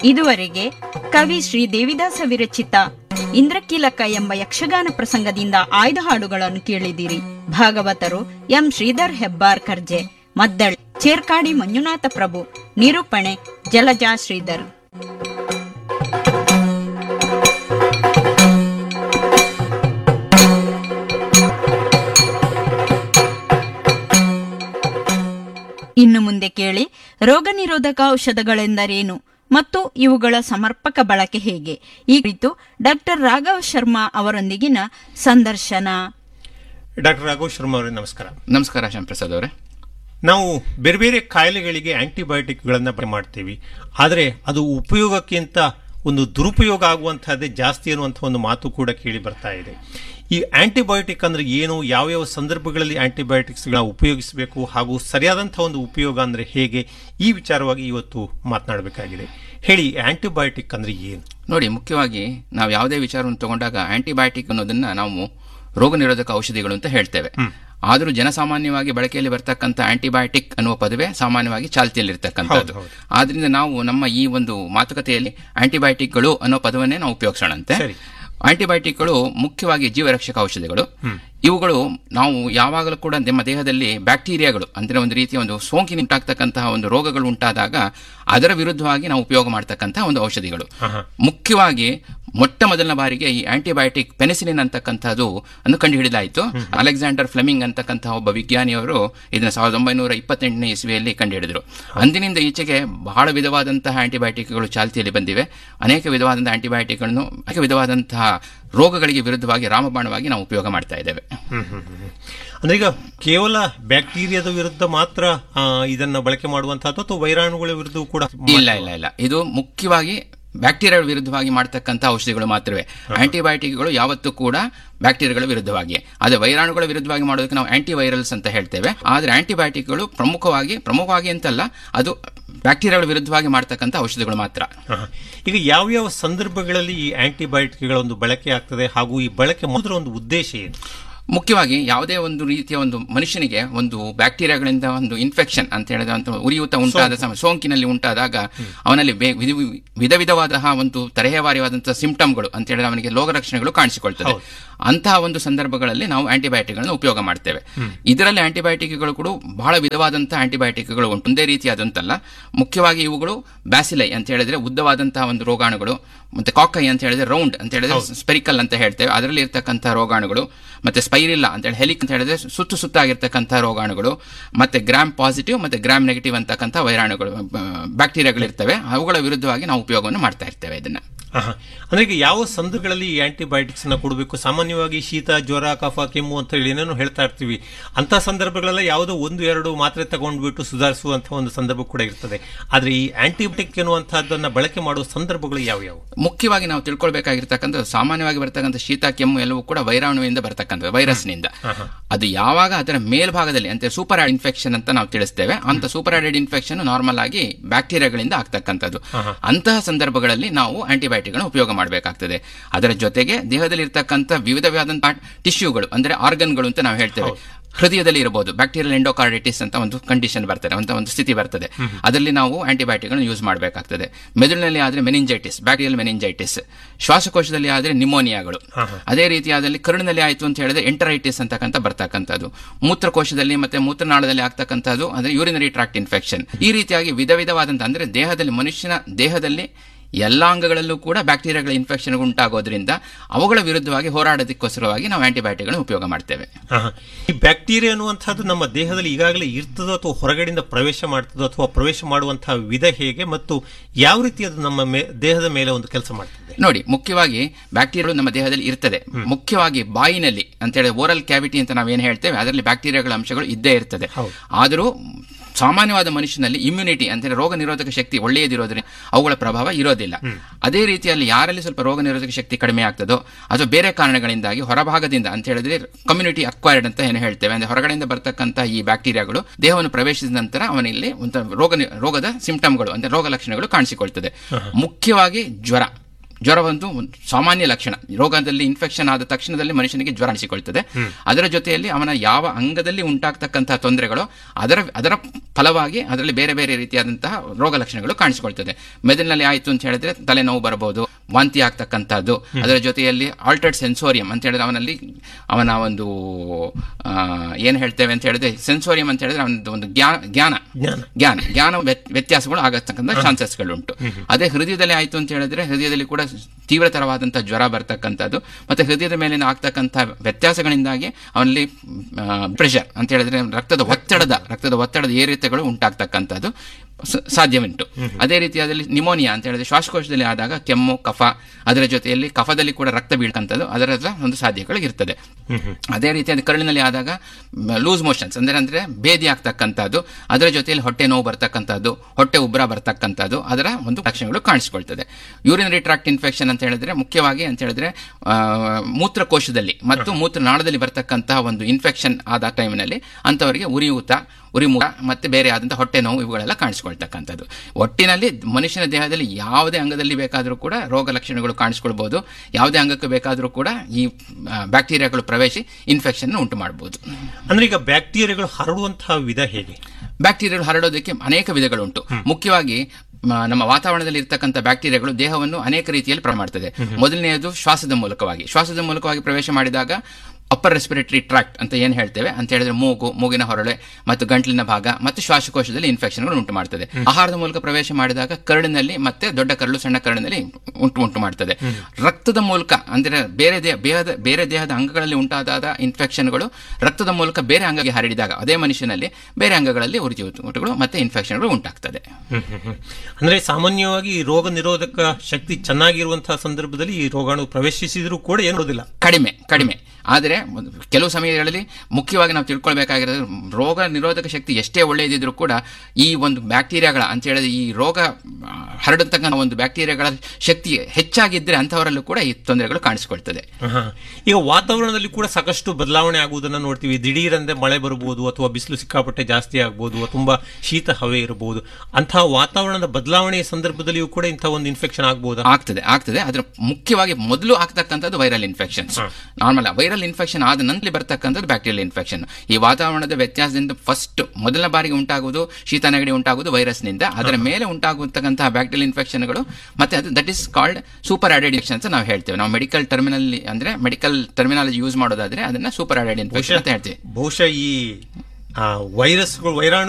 ಇದುವರೆಗೆ ಕವಿ ಶ್ರೀ ದೇವಿದಾಸ ವಿರಚಿತ ಇಂದ್ರಕೀಲಕ ಎಂಬ ಯಕ್ಷಗಾನ ಪ್ರಸಂಗದಿಂದ ಆಯ್ದ ಹಾಡುಗಳನ್ನು ಕೇಳಿದಿರಿ ಭಾಗವತರು ಎಂ ಶ್ರೀಧರ್ ಹೆಬ್ಬಾರ್ ಕರ್ಜೆ ಮದ್ದಳೆ ಚೇರ್ಕಾಡಿ ಮಂಜುನಾಥ ಪ್ರಭು ನಿರೂಪಣೆ ಜಲಜಾ ಶ್ರೀಧರ್ ಇನ್ನು ಮುಂದೆ ಕೇಳಿ ರೋಗ ನಿರೋಧಕ ಔಷಧಗಳೆಂದರೇನು ಮತ್ತು ಇವುಗಳ ಸಮರ್ಪಕ ಬಳಕೆ ಹೇಗೆ ಈ ಕುರಿತು ಡಾಕ್ಟರ್ ರಾಘವ್ ಶರ್ಮಾ ಅವರೊಂದಿಗಿನ ಸಂದರ್ಶನ ಡಾಕ್ಟರ್ ರಾಘವ್ ಶರ್ಮಾ ಅವರೇ ನಮಸ್ಕಾರ ನಮಸ್ಕಾರ ಶ್ಯಾಂಪ್ರಸಾದ್ ಅವರೇ ನಾವು ಬೇರೆ ಬೇರೆ ಕಾಯಿಲೆಗಳಿಗೆ ಆಂಟಿಬಯೋಟಿಕ್ಗಳನ್ನ ಬಳಕೆ ಮಾಡ್ತೀವಿ ಆದರೆ ಅದು ಉಪಯೋಗಕ್ಕಿಂತ ಒಂದು ದುರುಪಯೋಗ ಆಗುವಂತಹದ್ದೇ ಜಾಸ್ತಿ ಅನ್ನುವಂಥ ಒಂದು ಮಾತು ಕೂಡ ಕೇಳಿ ಬರ್ತಾ ಇದೆ ಈ ಆಂಟಿಬಯೋಟಿಕ್ ಅಂದ್ರೆ ಏನು ಯಾವ್ಯಾವ ಸಂದರ್ಭಗಳಲ್ಲಿ ಆಂಟಿಬಯೋಟಿಕ್ಸ್ಗಳ ಉಪಯೋಗಿಸಬೇಕು ಹಾಗೂ ಸರಿಯಾದಂಥ ಒಂದು ಉಪಯೋಗ ಅಂದ್ರೆ ಹೇಗೆ ಈ ವಿಚಾರವಾಗಿ ಇವತ್ತು ಮಾತನಾಡಬೇಕಾಗಿದೆ ಹೇಳಿ ಆಂಟಿಬಯೋಟಿಕ್ ಅಂದ್ರೆ ಏನು ನೋಡಿ ಮುಖ್ಯವಾಗಿ ನಾವು ಯಾವುದೇ ವಿಚಾರವನ್ನು ತಗೊಂಡಾಗ ಆಂಟಿಬಯೋಟಿಕ್ ಅನ್ನೋದನ್ನ ನಾವು ರೋಗ ನಿರೋಧಕ ಔಷಧಿಗಳು ಅಂತ ಹೇಳ್ತೇವೆ ಆದರೂ ಜನಸಾಮಾನ್ಯವಾಗಿ ಬಳಕೆಯಲ್ಲಿ ಬರ್ತಕ್ಕಂಥ ಆಂಟಿಬಯೋಟಿಕ್ ಅನ್ನುವ ಪದವೇ ಸಾಮಾನ್ಯವಾಗಿ ಚಾಲ್ತಿಯಲ್ಲಿರ್ತಕ್ಕಂಥದ್ದು ಹೌದು, ಹೌದು. ಆದ್ರಿಂದ ನಾವು ನಮ್ಮ ಈ ಒಂದು ಮಾತುಕತೆಯಲ್ಲಿ ಆಂಟಿಬಯೋಟಿಕ್ಗಳು ಅನ್ನೋ ಪದವನ್ನೇ ನಾವು ಉಪಯೋಗಿಸೋಣಂತೆ ಸರಿ. ಆಂಟಿಬಯೋಟಿಕ್ಗಳು ಮುಖ್ಯವಾಗಿ ಜೀವರಕ್ಷಕ ಔಷಧಿಗಳು ಇವುಗಳು ನಾವು ಯಾವಾಗಲೂ ಕೂಡ ನಮ್ಮ ದೇಹದಲ್ಲಿ ಬ್ಯಾಕ್ಟೀರಿಯಾಗಳು ಅಂದ್ರೆ ಒಂದು ರೀತಿಯ ಒಂದು ಸೋಂಕಿನ ಉಂಟಾಗ್ತಕ್ಕಂತಹ ಒಂದು ರೋಗಗಳು ಉಂಟಾದಾಗ ಅದರ ವಿರುದ್ಧವಾಗಿ ನಾವು ಉಪಯೋಗ ಮಾಡ್ತಕ್ಕಂತಹ ಒಂದು ಔಷಧಿಗಳು ಮುಖ್ಯವಾಗಿ ಮೊಟ್ಟ ಮೊದಲನ ಬಾರಿಗೆ ಈ ಆಂಟಿಬಯೋಟಿಕ್ ಪೆನಿಸಿಲಿನ್ ಅಂತಕ್ಕಂಥದ್ದು ಅನ್ನು ಕಂಡುಹಿಡಿದಾಯಿತು ಅಲೆಕ್ಸಾಂಡರ್ ಫ್ಲೆಮಿಂಗ್ ಅಂತಕ್ಕಂತಹ ಒಬ್ಬ ವಿಜ್ಞಾನಿಯವರು ಇದನ್ನ ಸಾವಿರದ ಒಂಬೈನೂರ ಇಪ್ಪತ್ತೆಂಟನೇ ಇಸ್ವಿಯಲ್ಲಿ ಕಂಡುಹಿಡಿದರು ಅಂದಿನಿಂದ ಈಚೆಗೆ ಬಹಳ ವಿಧವಾದಂತಹ ಆಂಟಿಬಯೋಟಿಕ್ಗಳು ಚಾಲ್ತಿಯಲ್ಲಿ ಬಂದಿವೆ ಅನೇಕ ವಿಧವಾದಂತಹ ಆಂಟಿಬಯೋಟಿಕ್ಗಳನ್ನು ಅನೇಕ ವಿಧವಾದಂತಹ ರೋಗಗಳಿಗೆ ವಿರುದ್ಧವಾಗಿ ರಾಮಬಾಣವಾಗಿ ನಾವು ಉಪಯೋಗ ಮಾಡ್ತಾ ಇದ್ದೇವೆ ಅಂದ್ರೆ ಈಗ ಕೇವಲ ಬ್ಯಾಕ್ಟೀರಿಯಾದ ವಿರುದ್ಧ ಮಾತ್ರ ಆ, ಇದನ್ನ ಬಳಕೆ ಮಾಡುವಂತಹದ್ದು ಅಥವಾ ವೈರಾಣುಗಳ ವಿರುದ್ಧ ಕೂಡ ಇಲ್ಲ ಇಲ್ಲ ಇಲ್ಲ ಇದು ಮುಖ್ಯವಾಗಿ ಬ್ಯಾಕ್ಟೀರಿಯಾಗಳ ವಿರುದ್ಧವಾಗಿ ಮಾಡ್ತಕ್ಕಂಥ ಔಷಧಿಗಳು ಮಾತ್ರವೇ ಆಂಟಿಬಯೋಟಿಕ್ಗಳು ಯಾವತ್ತೂ ಕೂಡ ಬ್ಯಾಕ್ಟೀರಿಯಾಗಳ ವಿರುದ್ಧವಾಗಿ ಅದೇ ವೈರಾಣುಗಳ ವಿರುದ್ಧವಾಗಿ ಮಾಡೋದಕ್ಕೆ ನಾವು ಆಂಟಿವೈರಲ್ಸ್ ಅಂತ ಹೇಳ್ತೇವೆ ಆದರೆ ಆಂಟಿಬಯೋಟಿಕ್ಗಳು ಪ್ರಮುಖವಾಗಿ ಪ್ರಮುಖವಾಗಿ ಅಂತಲ್ಲ ಅದು ಬ್ಯಾಕ್ಟೀರಿಯಾಗಳ ವಿರುದ್ಧವಾಗಿ ಮಾಡ್ತಕ್ಕಂಥ ಔಷಧಿಗಳು ಮಾತ್ರ ಹಾ. ಈಗ ಯಾವ್ಯಾವ ಸಂದರ್ಭಗಳಲ್ಲಿ ಈ ಆಂಟಿಬಯೋಟಿಕ್ಗಳ ಒಂದು ಬಳಕೆ ಆಗ್ತದೆ ಹಾಗೂ ಈ ಬಳಕೆ ಮಾಡೋದ್ರ ಒಂದು ಉದ್ದೇಶ ಏನು ಮುಖ್ಯವಾಗಿ ಯಾವುದೇ ಒಂದು ರೀತಿಯ ಒಂದು ಮನುಷ್ಯನಿಗೆ ಒಂದು ಬ್ಯಾಕ್ಟೀರಿಯಾಗಳಿಂದ ಒಂದು ಇನ್ಫೆಕ್ಷನ್ ಅಂತ ಹೇಳಿದ ಒಂದು ಉರಿಯೂತ ಉಂಟಾದ ಸಮ ಸೋಂಕಿನಲ್ಲಿ ಉಂಟಾದಾಗ ಅವನಲ್ಲಿ ಬೇ- ವಿಧ ವಿಧ ವಿಧವಾದ ಒಂದು ತರಹೇವಾರಿಯಾದಂತಹ ಸಿಂಪ್ಟಮ್ಗಳು ಅಂತ ಹೇಳಿದ್ರೆ ಅವನಿಗೆ ರೋಗ ಲಕ್ಷಣಗಳು ಕಾಣಿಸಿಕೊಳ್ತದೆ ಅಂತಹ ಒಂದು ಸಂದರ್ಭಗಳಲ್ಲಿ ನಾವು ಆಂಟಿಬಯೋಟಿಕ್ಗಳನ್ನು ಉಪಯೋಗ ಮಾಡ್ತೇವೆ ಇದರಲ್ಲಿ ಆಂಟಿಬಯೋಟಿಕ್ಗಳು ಕೂಡ ಬಹಳ ವಿಧವಾದಂತಹ ಆಂಟಿಬಯೋಟಿಕ್ಗಳು ಉಂಟು ಒಂದೇ ರೀತಿಯಾದಂತಲ್ಲ ಮುಖ್ಯವಾಗಿ ಇವುಗಳು ಬ್ಯಾಸಿಲೈ ಅಂತ ಹೇಳಿದ್ರೆ ಉದ್ದವಾದಂತಹ ಒಂದು ರೋಗಾಣುಗಳು ಮತ್ತೆ ಕಾಕೈ ಅಂತ ಹೇಳಿದ್ರೆ ರೌಂಡ್ ಅಂತ ಹೇಳಿದ್ರೆ ಸ್ಪೆರಿಕಲ್ ಅಂತ ಹೇಳ್ತೇವೆ ಅದರಲ್ಲಿ ಇರ್ತಕ್ಕಂತಹ ರೋಗಾಣುಗಳು ಮತ್ತೆ ಸ್ಪೈರಿಲ್ಲ ಅಂತ ಹೇಳಿ ಹೆಲಿಕ್ ಅಂತ ಹೇಳಿದ್ರೆ ಸುತ್ತು ಸುತ್ತಾಗಿರ್ತಕ್ಕಂತಹ ರೋಗಾಣುಗಳು ಮತ್ತೆ ಗ್ರಾಮ್ ಪಾಸಿಟಿವ್ ಮತ್ತೆ ಗ್ರಾಮ್ ನೆಗೆಟಿವ್ ಅಂತಕ್ಕಂಥ ವೈರಾಣುಗಳು ಬ್ಯಾಕ್ಟೀರಿಯಾಗಳು ಇರ್ತವೆ ಅವುಗಳ ವಿರುದ್ಧವಾಗಿ ನಾವು ಉಪಯೋಗವನ್ನು ಮಾಡ್ತಾ ಇರ್ತೇವೆ ಇದನ್ನ ಆಹಾ. ಅಂದ್ರೆ ಈಗ ಯಾವ ಸಂದರ್ಭಗಳಲ್ಲಿ ಈ ಆಂಟಿಬಯೋಟಿಕ್ಸ್ ನ ಕೊಡಬೇಕು ಸಾಮಾನ್ಯವಾಗಿ ಶೀತ ಜ್ವರ ಕಫ ಕೆಮ್ಮು ಅಂತ ಹೇಳಿ ಏನೇನೋ ಹೇಳ್ತಾ ಇರ್ತೀವಿ ಅಂತ ಸಂದರ್ಭಗಳೆಲ್ಲ ಯಾವುದೋ ಒಂದು ಎರಡು ಮಾತ್ರೆ ತಗೊಂಡ್ಬಿಟ್ಟು ಸುಧಾರಿಸುವಂತ ಒಂದು ಸಂದರ್ಭ ಕೂಡ ಇರ್ತದೆ ಆದ್ರೆ ಈ ಆಂಟಿಬಯೋಟಿಕ್ ಎನ್ನುವಂತಹದ್ದನ್ನ ಬಳಕೆ ಮಾಡುವ ಸಂದರ್ಭಗಳು ಯಾವ್ಯಾವು ಮುಖ್ಯವಾಗಿ ನಾವು ತಿಳ್ಕೊಳ್ಬೇಕಾಗಿರ್ತಕ್ಕಂಥ ಸಾಮಾನ್ಯವಾಗಿ ಬರ್ತಕ್ಕಂಥ ಶೀತ ಕೆಮ್ಮು ಎಲ್ಲವೂ ಕೂಡ ವೈರಾಣುವಿಂದ ಬರ್ತಕ್ಕಂಥದ್ದು ವೈರಸ್ನಿಂದ ಅದು ಯಾವಾಗ ಅದರ ಮೇಲ್ಭಾಗದಲ್ಲಿ ಅಂತ ಸೂಪರ್ ಆಡ್ ಇನ್ಫೆಕ್ಷನ್ ಅಂತ ನಾವು ತಿಳಿಸ್ತೇವೆ ಅಂತ ಸೂಪರ್ ಆಡೆಡ್ ಇನ್ಫೆಕ್ಷನ್ ನಾರ್ಮಲ್ ಆಗಿ ಬ್ಯಾಕ್ಟೀರಿಯಾಗಳಿಂದ ಆಗ್ತಕ್ಕಂಥದ್ದು ಅಂತಹ ಸಂದರ್ಭಗಳಲ್ಲಿ ನಾವು ಆಂಟಿಬಯೋಟಿಕ್ಗಳನ್ನು ಉಪಯೋಗ ಮಾಡಬೇಕಾಗ್ತದೆ ಅದರ ಜೊತೆಗೆ ದೇಹದಲ್ಲಿ ಇರ್ತಕ್ಕಂಥ ವಿವಿಧವಾದಂತಹ ಟಿಶ್ಯೂಗಳು ಅಂದ್ರೆ ಆರ್ಗನ್ಗಳು ಅಂತ ನಾವು ಹೇಳ್ತೇವೆ ಹೃದಯದಲ್ಲಿ ಇರಬಹುದು ಬ್ಯಾಕ್ಟೀರಿಯಲ್ ಎಂಡೋಕಾರ್ಡಿಟಿಸ್ ಅಂತ ಒಂದು ಕಂಡೀಷನ್ ಬರ್ತದೆ ಅಂತ ಒಂದು ಸ್ಥಿತಿ ಬರ್ತದೆ ಅದರಲ್ಲಿ ನಾವು ಆಂಟಿಬಯೋಟಿಕ್ಗಳನ್ನು ಯೂಸ್ ಮಾಡಬೇಕಾಗ್ತದೆ ಮೆದುಳಿನಲ್ಲಿ ಆದ್ರೆ ಮೆನಿಂಜೈಟಿಸ್ ಬ್ಯಾಕ್ಟೀರಿಯಲ್ ಮೆನಿಂಜೈಟಿಸ್ ಶ್ವಾಸಕೋಶದಲ್ಲಿ ಆದ್ರೆ ನಿಮೋನಿಯಾಗಳು ಅದೇ ರೀತಿಯಾದಲ್ಲಿ ಕರುಳಿನಲ್ಲಿ ಆಯಿತು ಅಂತ ಹೇಳಿದ್ರೆ ಎಂಟರೈಟಿಸ್ ಅಂತಕ್ಕಂಥ ಬರ್ತಕ್ಕಂಥದ್ದು ಮೂತ್ರಕೋಶದಲ್ಲಿ ಮತ್ತೆ ಮೂತ್ರನಾಳದಲ್ಲಿ ಆಗ್ತಕ್ಕಂಥದ್ದು ಅಂದ್ರೆ ಯೂರಿನರಿ ಟ್ರಾಕ್ಟ್ ಇನ್ಫೆಕ್ಷನ್ ಈ ರೀತಿಯಾಗಿ ವಿಧ ವಿಧವಾದಂಥ ಅಂದ್ರೆ ದೇಹದಲ್ಲಿ ಮನುಷ್ಯನ ದೇಹದಲ್ಲಿ ಎಲ್ಲ ಅಂಗಗಳಲ್ಲೂ ಕೂಡ ಬ್ಯಾಕ್ಟೀರಿಯಾಗಳ ಇನ್ಫೆಕ್ಷನ್ ಉಂಟಾಗೋದ್ರಿಂದ ಅವುಗಳ ವಿರುದ್ಧವಾಗಿ ಹೋರಾಡೋದಕ್ಕೋಸ್ಕರವಾಗಿ ನಾವು ಆಂಟಿಬಯೋಟಿಕ್ಗಳನ್ನು ಉಪಯೋಗ ಮಾಡ್ತೇವೆ ಆಹಾ. ಈ ಬ್ಯಾಕ್ಟೀರಿಯಾ ಅನ್ನುವಂಥದ್ದು ನಮ್ಮ ದೇಹದಲ್ಲಿ ಈಗಾಗಲೇ ಇರ್ತದೋ ಅಥವಾ ಹೊರಗಡೆಯಿಂದ ಪ್ರವೇಶ ಮಾಡ್ತದೋ ಅಥವಾ ಪ್ರವೇಶ ಮಾಡುವಂತಹ ವಿಧ ಹೇಗೆ ಮತ್ತು ಯಾವ ರೀತಿ ಅದು ನಮ್ಮ ಮೇ- ದೇಹದ ಮೇಲೆ ಒಂದು ಕೆಲಸ ಮಾಡ್ತದೆ ನೋಡಿ ಮುಖ್ಯವಾಗಿ ಬ್ಯಾಕ್ಟೀರಿಯಾಗಳು ನಮ್ಮ ದೇಹದಲ್ಲಿ ಇರ್ತದೆ ಮುಖ್ಯವಾಗಿ ಬಾಯಿನಲ್ಲಿ ಅಂತ ಹೇಳಿ ಓರಲ್ ಕ್ಯಾವಿಟಿ ಅಂತ ನಾವೇನು ಹೇಳ್ತೇವೆ ಅದರಲ್ಲಿ ಬ್ಯಾಕ್ಟೀರಿಯಾಗಳ ಅಂಶಗಳು ಇದ್ದೇ ಇರ್ತದೆ ಹೌದು. ಆದರೂ ಸಾಮಾನ್ಯವಾದ ಮನುಷ್ಯನಲ್ಲಿ ಇಮ್ಯುನಿಟಿ ಅಂತ ಹೇಳಿ ರೋಗ ನಿರೋಧಕ ಶಕ್ತಿ ಒಳ್ಳೆಯದಿರೋದ್ರಿಂದ ಅವುಗಳ ಪ್ರಭಾವ ಇರೋದಿಲ್ಲ ಅದೇ ರೀತಿಯಲ್ಲಿ ಯಾರಲ್ಲಿ ಸ್ವಲ್ಪ ರೋಗ ನಿರೋಧಕ ಶಕ್ತಿ ಕಡಿಮೆ ಆಗ್ತದೋ ಅಥವಾ ಬೇರೆ ಕಾರಣಗಳಿಂದಾಗಿ ಹೊರಭಾಗದಿಂದ ಅಂತ ಹೇಳಿದ್ರೆ ಕಮ್ಯುನಿಟಿ ಅಕ್ವೈರ್ಡ್ ಅಂತ ಏನು ಹೇಳ್ತೇವೆ ಅಂದ್ರೆ ಹೊರಗಡೆಯಿಂದ ಬರ್ತಕ್ಕಂಥ ಈ ಬ್ಯಾಕ್ಟೀರಿಯಾಗಳು ದೇಹವನ್ನು ಪ್ರವೇಶಿಸಿದ ನಂತರ ಅವನಲ್ಲಿ ಒಂದು ರೋಗ ನಿ- ರೋಗದ ಸಿಂಪ್ಟಮ್ಗಳು ಅಂದ್ರೆ ರೋಗ ಲಕ್ಷಣಗಳು ಕಾಣಿಸಿಕೊಳ್ತದೆ ಮುಖ್ಯವಾಗಿ ಜ್ವರ ಜ್ವರ ಒಂದು ಒಂದು ಸಾಮಾನ್ಯ ಲಕ್ಷಣ ರೋಗದಲ್ಲಿ ಇನ್ಫೆಕ್ಷನ್ ಆದ ತಕ್ಷಣದಲ್ಲಿ ಮನುಷ್ಯನಿಗೆ ಜ್ವರ ಅನಿಸಿಕೊಳ್ತದೆ ಅದರ ಜೊತೆಯಲ್ಲಿ ಅವನ ಯಾವ ಅಂಗದಲ್ಲಿ ಉಂಟಾಗ್ತಕ್ಕಂತಹ ತೊಂದರೆಗಳು ಅದರ ಅದರ ಫಲವಾಗಿ ಅದರಲ್ಲಿ ಬೇರೆ ಬೇರೆ ರೀತಿಯಾದಂತಹ ರೋಗ ಲಕ್ಷಣಗಳು ಕಾಣಿಸಿಕೊಳ್ತದೆ ಮೆದುಳಿನಲ್ಲಿ ಆಯಿತು ಅಂತ ಹೇಳಿದ್ರೆ ತಲೆನೋವು ಬರಬಹುದು ವಾಂತಿ ಆಗ್ತಕ್ಕಂಥದ್ದು ಅದರ ಜೊತೆಯಲ್ಲಿ ಆಲ್ಟರ್ಡ್ ಸೆನ್ಸೋರಿಯಂ ಅಂತ ಹೇಳಿದ್ರೆ ಅವನಲ್ಲಿ ಅವನ ಒಂದು ಆ, ಏನ್ ಹೇಳ್ತೇವೆ ಅಂತ ಹೇಳಿದ್ರೆ ಸೆನ್ಸೋರಿಯಂ ಅಂತ ಹೇಳಿದ್ರೆ ಅವನ ಒಂದು ಜ್ಞಾನ ಜ್ಞಾನ ಜ್ಞಾನ. ಜ್ಞಾನ ಜ್ಞಾನ ವ್ಯತ್- ವ್ಯತ್ಯಾಸಗಳು ಆಗತಕ್ಕಂಥ ಚಾನ್ಸಸ್ಗಳುಂಟು ಅದೇ ಹೃದಯದಲ್ಲಿ ಆಯಿತು ಅಂತ ಹೇಳಿದ್ರೆ ಹೃದಯದಲ್ಲಿ ಕೂಡ ತೀವ್ರತರವಾದಂತಹ ಜ್ವರ ಬರ್ತಕ್ಕಂಥದ್ದು ಮತ್ತೆ ಹೃದಯದ ಮೇಲಿನ ಆಗ್ತಕ್ಕಂಥ ವ್ಯತ್ಯಾಸಗಳಿಂದಾಗಿ ಅವನಲ್ಲಿ ಪ್ರೆಷರ್ ಅಂತ ಹೇಳಿದ್ರೆ ರಕ್ತದ ಒತ್ತಡದ ರಕ್ತದ ಒತ್ತಡದ ಏರಿಳಿತಗಳು ಉಂಟಾಗ್ತಕ್ಕಂಥದ್ದು ಸ- ಸಾಧ್ಯವುಂಟು ಅದೇ ರೀತಿಯಾದಲ್ಲಿ ನಿಮೋನಿಯಾ ಅಂತ ಹೇಳಿದ್ರೆ ಶ್ವಾಸಕೋಶದಲ್ಲಿ ಆದಾಗ ಕೆಮ್ಮು ಕಫ ಅದರ ಜೊತೆಯಲ್ಲಿ ಕಫದಲ್ಲಿ ಕೂಡ ರಕ್ತ ಬೀಳ್ಕಂಥದ್ದು ಅದರ ಒಂದು ಸಾಧ್ಯತೆಗಳು ಇರ್ತದೆ ಅದೇ ರೀತಿಯಾದ ಕರುಳಿನಲ್ಲಿ ಆದಾಗ ಲೂಸ್ ಮೋಷನ್ಸ್ ಅಂದ್ರೆ ಅಂದ್ರೆ ಬೇದಿ ಆಗ್ತಕ್ಕಂಥದ್ದು ಅದರ ಜೊತೆಯಲ್ಲಿ ಹೊಟ್ಟೆ ನೋವು ಬರ್ತಕ್ಕಂಥದ್ದು ಹೊಟ್ಟೆ ಉಬ್ಬರ ಬರ್ತಕ್ಕಂಥದ್ದು ಅದರ ಒಂದು ಲಕ್ಷಣಗಳು ಕಾಣಿಸಿಕೊಳ್ತದೆ ಯೂರಿನರಿ ಟ್ರಾಕ್ಟ್ ಇನ್ಫೆಕ್ಷನ್ ಅಂತ ಹೇಳಿದ್ರೆ ಮುಖ್ಯವಾಗಿ ಅಂತ ಹೇಳಿದ್ರೆ ಆ, ಮೂತ್ರಕೋಶದಲ್ಲಿ ಮತ್ತು ಮೂತ್ರನಾಳದಲ್ಲಿ ಬರ್ತಕ್ಕಂತಹ ಒಂದು ಇನ್ಫೆಕ್ಷನ್ ಆದ ಟೈಮಿನಲ್ಲಿ ಅಂಥವರಿಗೆ ಉರಿಯೂತ ಉರಿಮೂತ ಮತ್ತೆ ಬೇರೆ ಆದಂತಹ ಹೊಟ್ಟೆ ನೋವು ಇವುಗಳೆಲ್ಲ ಕಾಣಿಸ್ಕೊಳ್ತಕ್ಕಂಥದ್ದು ಒಟ್ಟಿನಲ್ಲಿ ಮನುಷ್ಯನ ದೇಹದಲ್ಲಿ ಯಾವುದೇ ಅಂಗದಲ್ಲಿ ಬೇಕಾದರೂ ಕೂಡ ರೋಗ ಲಕ್ಷಣಗಳು ಕಾಣಿಸ್ಕೊಳ್ಬಹುದು ಯಾವುದೇ ಅಂಗಕ್ಕೆ ಬೇಕಾದರೂ ಕೂಡ ಈ ಆ, ಬ್ಯಾಕ್ಟೀರಿಯಾಗಳು ಪ್ರವೇಶಿ ಇನ್ಫೆಕ್ಷನ್ ಉಂಟು ಮಾಡಬಹುದು ಅಂದ್ರೆ ಈಗ ಬ್ಯಾಕ್ಟೀರಿಯಾಗಳು ಹರಡುವಂತಹ ವಿಧ ಹೇಗೆ ಬ್ಯಾಕ್ಟೀರಿಯಾಗಳು ಹರಡೋದಕ್ಕೆ ಅನೇಕ ವಿಧಗಳುಂಟು ಮುಖ್ಯವಾಗಿ ಮ, ನಮ್ಮ ವಾತಾವರಣದಲ್ಲಿ ಇರ್ತಕ್ಕಂಥ ಬ್ಯಾಕ್ಟೀರಿಯಾಗಳು ದೇಹವನ್ನು ಅನೇಕ ರೀತಿಯಲ್ಲಿ ಪ್ರವೇಶ ಮಾಡ್ತದೆ ಮೊದಲನೆಯದು ಶ್ವಾಸದ ಮೂಲಕವಾಗಿ ಶ್ವಾಸದ ಮೂಲಕವಾಗಿ ಪ್ರವೇಶ ಮಾಡಿದಾಗ ಅಪ್ಪರ್ ರೆಸ್ಪಿರೇಟರಿ ಟ್ರಾಕ್ಟ್ ಅಂತ ಏನು ಹೇಳ್ತೇವೆ ಅಂತ ಹೇಳಿದ್ರೆ ಮೂಗು ಮೂಗಿನ ಹೊರಳೆ ಮತ್ತು ಗಂಟಲಿನ ಭಾಗ ಮತ್ತು ಶ್ವಾಸಕೋಶದಲ್ಲಿ ಇನ್ಫೆಕ್ಷನ್ಗಳು ಉಂಟು ಮಾಡ್ತದೆ ಆಹಾರದ ಮೂಲಕ ಪ್ರವೇಶ ಮಾಡಿದಾಗ ಕರಳಿನಲ್ಲಿ ಮತ್ತೆ ದೊಡ್ಡ ಕರಳು ಸಣ್ಣ ಕರಳಿನಲ್ಲಿ ಉಂಟು ಉಂಟು ಮಾಡ್ತದೆ ರಕ್ತದ ಮೂಲಕ ಅಂದ್ರೆ ಬೇರೆ ದೇಹ ದೇಹದ ಬೇರೆ ದೇಹದ ಅಂಗಗಳಲ್ಲಿ ಉಂಟಾದ ಇನ್ಫೆಕ್ಷನ್ಗಳು ರಕ್ತದ ಮೂಲಕ ಬೇರೆ ಅಂಗಕ್ಕೆ ಹರಡಿದಾಗ ಅದೇ ಮನುಷ್ಯನಲ್ಲಿ ಬೇರೆ ಅಂಗಗಳಲ್ಲಿ ಉರಿಜೂತಗಳು ಮತ್ತೆ ಇನ್ಫೆಕ್ಷನ್ಗಳು ಉಂಟಾಗ್ತದೆ ಹ್ಮ್, ಹ್ಮ್, ಹ್ಮ್. ಅಂದ್ರೆ ಸಾಮಾನ್ಯವಾಗಿ ಈ ರೋಗ ನಿರೋಧಕ ಶಕ್ತಿ ಚೆನ್ನಾಗಿರುವಂತಹ ಸಂದರ್ಭದಲ್ಲಿ ಈ ರೋಗಾಣು ಪ್ರವೇಶಿಸಿದ್ರೂ ಕೂಡ ಏನು ಇರೋದಿಲ್ಲ ಕಡಿಮೆ ಕಡಿಮೆ ಆದರೆ ಒಂದು ಕೆಲವು ಸಮಯಗಳಲ್ಲಿ ಮುಖ್ಯವಾಗಿ ನಾವು ತಿಳ್ಕೊಳ್ಬೇಕಾಗಿರೋದು ರೋಗ ನಿರೋಧಕ ಶಕ್ತಿ ಎಷ್ಟೇ ಒಳ್ಳೆಯದಿದ್ರೂ ಕೂಡ ಈ ಒಂದು ಬ್ಯಾಕ್ಟೀರಿಯಾಗಳ ಅಂತ ಹೇಳಿದ್ರೆ ಈ ರೋಗ ಆ, ಹರಡತಕ್ಕಂಥ ಒಂದು ಬ್ಯಾಕ್ಟೀರಿಯಾಗಳ ಶಕ್ತಿ ಹೆಚ್ಚಾಗಿದ್ದರೆ ಅಂಥವರಲ್ಲೂ ಕೂಡ ಈ ತೊಂದರೆಗಳು ಕಾಣಿಸಿಕೊಳ್ತದೆ ಆಹಾ. ಈಗ ವಾತಾವರಣದಲ್ಲಿ ಕೂಡ ಸಾಕಷ್ಟು ಬದಲಾವಣೆ ಆಗುವುದನ್ನ ನೋಡ್ತೀವಿ ದಿಢೀರಂತೆ ಮಳೆ ಬರಬಹುದು ಅಥವಾ ಬಿಸಿಲು ಸಿಕ್ಕಾಪಟ್ಟೆ ಜಾಸ್ತಿ ಆಗ್ಬೋದು ಅಥವಾ ತುಂಬಾ ಶೀತ ಹವೆ ಇರಬಹುದು ಅಂತಹ ವಾತಾವರಣದ ಬದಲಾವಣೆಯ ಸಂದರ್ಭದಲ್ಲಿಯೂ ಕೂಡ ಇಂತಹ ಒಂದು ಇನ್ಫೆಕ್ಷನ್ ಆಗ್ಬಹುದಾ ಆಗ್ತದೆ ಆಗ್ತದೆ ಅದ್ರ ಮುಖ್ಯವಾಗಿ ಮೊದಲು ಆಗ್ತಕ್ಕಂಥದ್ದು viral infections normal viral infection ಆದ ನಂತರ ಬರ್ತಕ್ಕಂಥದ್ದು ಬ್ಯಾಕ್ಟೀರಿಯಲ್ ಇನ್ಫೆಕ್ಷನ್ ಈ ವಾತಾವರಣದ ವ್ಯತ್ಯಾಸದಿಂದ ಫಸ್ಟ್ ಮೊದಲ ಬಾರಿಗೆ ಉಂಟಾಗುವುದು ಶೀತ ನೆಗಡಿ ಉಂಟಾಗುವುದು ವೈರಸ್ನಿಂದ ಅದರ ಮೇಲೆ ಉಂಟಾಗುತ್ತಕ್ಕಂತಹ ಬ್ಯಾಕ್ಟೀರಿಯಲ್ ಇನ್ಫೆಕ್ಷನ್ಗಳು ಮತ್ತೆ ಅದು that is called super added infection ಅಂತ ನಾವು ಹೇಳ್ತೇವೆ ನಾವು ಮೆಡಿಕಲ್ ಟರ್ಮಿನಲ್ ಅಂದ್ರೆ ಮೆಡಿಕಲ್ ಟರ್ಮಿನಾಲಜಿ ಯೂಸ್ ಮಾಡೋದಾದ್ರೆ ಅದನ್ನ ಸೂಪರ್ ಆಡೆಡ್ ಇನ್ಫೆಕ್ಷನ್ ಅಂತ ಹೇಳ್ತೇವೆ ಬಹುಶಃ ಈ ಆ, ವೈರಸ್ಗಳು ವೈರಾಣು